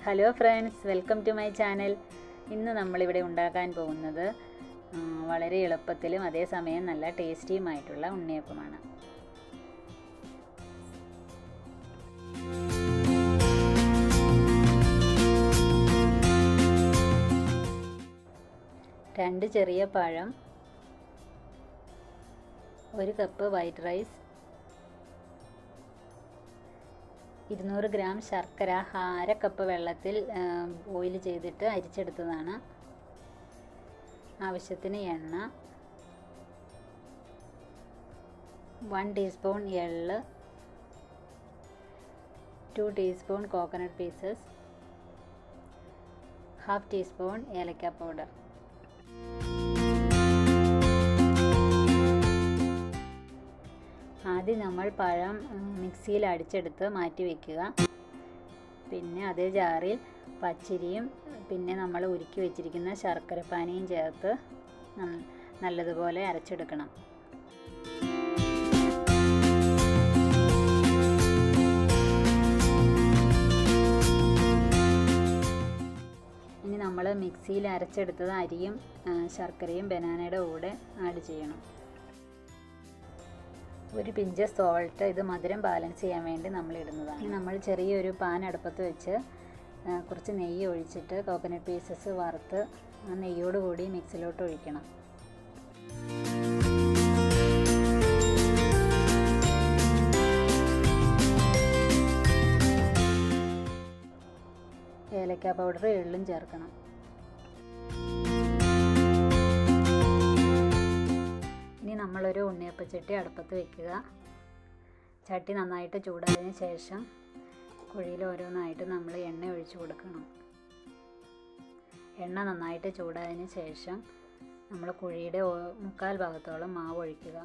hello friends welcome to my channel ഇന്ന് നമ്മളിവിടെ ഉണ്ടാക്കാൻ പോകുന്നത് ആ, വളരെ എളുപ്പത്തിലും അതേസമയം നല്ല ടേസ്റ്റിയുമായിട്ടുള്ള ഉണ്ണിയപ്പമാണ് രണ്ട് ചെറിയ പഴം ഒരു കപ്പ് വൈറ്റ് റൈസ് ഇരുന്നൂറ് ഗ്രാം ശർക്കര അര കപ്പ് വെള്ളത്തിൽ ബോയിൽ ചെയ്തിട്ട് അരിച്ചെടുത്തതാണ് ആവശ്യത്തിന് എണ്ണ വൺ ടീസ്പൂൺ എള്ള് two teaspoon coconut pieces half teaspoon ഏലക്ക പൗഡർ ആദ്യം നമ്മൾ പഴം മിക്സിയിൽ അടിച്ചെടുത്ത് മാറ്റി വയ്ക്കുക പിന്നെ അതേ ജാറിൽ പച്ചരിയും പിന്നെ നമ്മൾ ഉരുക്കി വെച്ചിരിക്കുന്ന ശർക്കരപ്പാനിയും ചേർത്ത് നല്ലതുപോലെ അരച്ചെടുക്കണം ഇനി നമ്മൾ മിക്സിയിൽ അരച്ചെടുത്തത് അരിയും ശർക്കരയും ബനാനയുടെ കൂടെ ആഡ് ചെയ്യണം ഒരു പിഞ്ച് സോൾട്ട് ഇത് മധുരം ബാലൻസ് ചെയ്യാൻ വേണ്ടി നമ്മൾ ഇടുന്നതാണ് നമ്മൾ ചെറിയൊരു പാൻ അടുപ്പത്ത് വെച്ച് കുറച്ച് നെയ്യ് ഒഴിച്ചിട്ട് കോക്കനട്ട് പീസസ് വറുത്ത് ആ നെയ്യോട് കൂടി മിക്സിലോട്ട് ഒഴിക്കണം ഏലക്ക പൗഡർ എള്ളും ചേർക്കണം ഇനി നമ്മളൊരു ഉണ്ണിയപ്പച്ചട്ടി അടുപ്പത്ത് വെക്കുക ചട്ടി നന്നായിട്ട് ചൂടായതിന് ശേഷം കുഴിയിൽ ഓരോന്നായിട്ട് നമ്മൾ എണ്ണ ഒഴിച്ചു കൊടുക്കണം എണ്ണ നന്നായിട്ട് ചൂടായതിന് ശേഷം നമ്മൾ കുഴിയുടെ മുക്കാൽ ഭാഗത്തോളം മാവ് ഒഴിക്കുക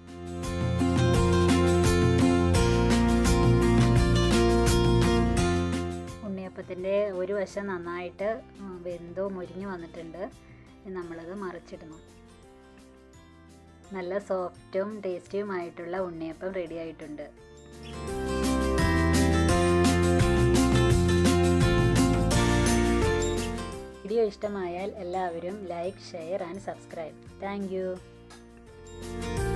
ഉണ്ണിയപ്പത്തിൻ്റെ ഒരു വശം നന്നായിട്ട് വെന്തോ മുരിഞ്ഞു വന്നിട്ടുണ്ട് നമ്മളത് മറിച്ചിടണം നല്ല സോഫ്റ്റും ടേസ്റ്റിയുമായിട്ടുള്ള ഉണ്ണിയപ്പം റെഡി ആയിട്ടുണ്ട് വീഡിയോ ഇഷ്ടമായാൽ എല്ലാവരും like share and subscribe thank